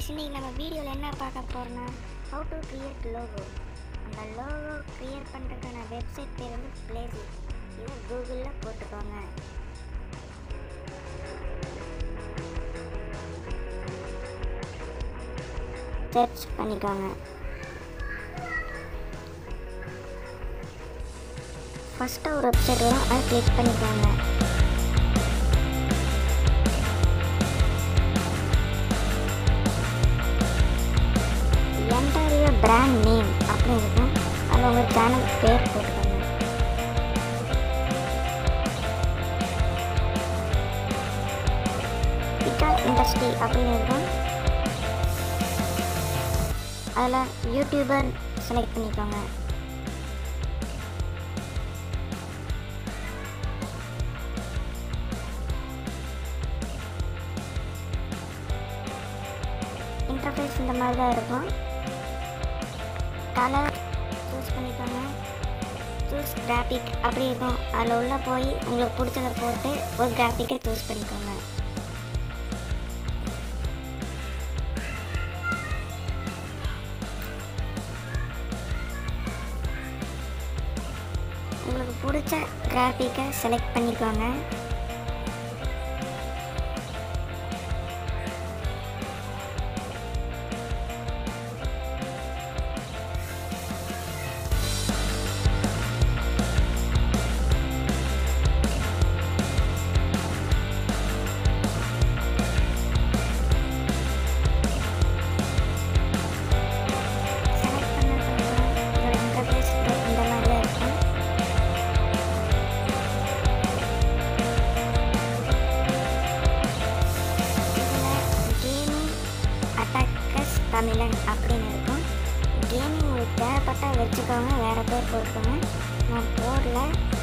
guys இன்னைக்கு நம்ம வீடியோவில் என்ன பார்க்க போகிறோம்னா ஹவு டு கிரியேட் லோகோ அந்த லோகோ கிரியேட் பண்ணுறதுக்கான வெப்சைட் பேர் வந்து பிளேசி இதை கூகுளில் போட்டுக்கோங்க சர்ச் பண்ணிக்கோங்க ஃபஸ்ட்டாக ஒரு வெப்சைட் வரும் அதை கிளிக் பண்ணிக்கோங்க என்டர் யுவர் பிராண்ட் நேம் அப்படின்னு இருக்கும் அதில் உங்கள் சேனல் பேர் போட்டுக்கோங்க பிகாஸ் இண்டஸ்ட்ரி அப்படின்னு இருக்கும் அதில் யூடியூபர் செலக்ட் பண்ணிக்கோங்க இன்டர்ஃபேஸ் இந்த மாதிரி தான் இருக்கும் கலர் சூஸ் பண்ணிக்கோங்க சூஸ் கிராஃபிக் அப்படி இருக்கும் அதில் உள்ளே போய் உங்களுக்கு பிடிச்சதை போட்டு ஒரு கிராஃபிக்கை சூஸ் பண்ணிக்கோங்க உங்களுக்கு பிடிச்ச கிராஃபிக்கை செலக்ட் பண்ணிக்கோங்க செலக்ட் பண்ணதுக்கப்புறம் இதோட இன்டர்ஃபேஸ் இந்த மாதிரி தான் இருக்கும் இதில் கேமிங் அட்டாக்கஸ் தமிழன் அப்படின்னு இருக்கும் கேமிங் உங்களுக்கு தேவைப்பட்டால் வச்சுக்கோங்க வேறு பேர் போட்டுக்கோங்க நான் போடல